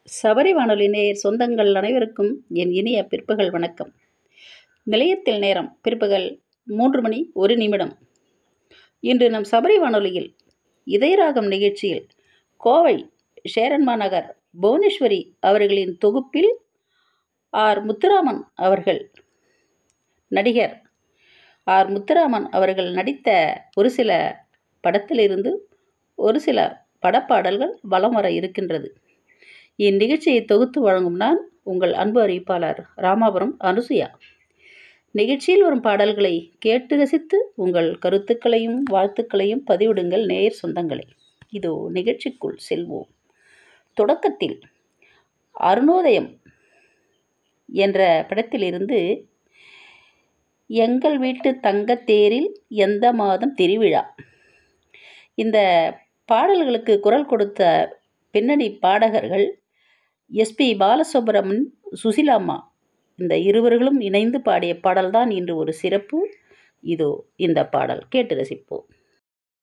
சபரி வானொலி நேயர் சொந்தங்கள் அனைவருக்கும் என் இனிய பிற்பகல் வணக்கம் நிலையத்தில் நேரம் பிற்பகல் மூன்று மணி ஒரு நிமிடம் இன்று நம் சபரி வானொலியில் இதயராகம் நிகழ்ச்சியில் கோவை ஷேரன்மா நகர் புவனேஸ்வரி அவர்களின் தொகுப்பில் ஆர் முத்துராமன் அவர்கள் நடிகர் ஆர் முத்துராமன் அவர்கள் நடித்த ஒரு சில படத்திலிருந்து ஒரு சில படப்பாடல்கள் வலம் வர இருக்கின்றது இந்நிகழ்ச்சியை தொகுத்து வழங்கும் நான் உங்கள் அன்பு அறிவிப்பாளர் ராமாபுரம் அனுசுயா நிகழ்ச்சியில் வரும் பாடல்களை கேட்டு ரசித்து உங்கள் கருத்துக்களையும் வாழ்த்துக்களையும் பதிவிடுங்கள் நேயர் சொந்தங்களே இதோ நிகழ்ச்சிக்குள் செல்வோம் தொடக்கத்தில் அருணோதயம் என்ற படத்திலிருந்து எங்கள் வீட்டு தங்கத்தேரில் எந்த மாதம் திருவிழா இந்த பாடல்களுக்கு குரல் கொடுத்த பின்னணி பாடகர்கள் எஸ்பி பாலசுப்ரமன் சுசிலாம்மா இந்த இருவர்களும் இணைந்து பாடிய பாடல்தான் இன்று ஒரு சிறப்பு இதோ இந்த பாடல் கேட்டு ரசிப்போம்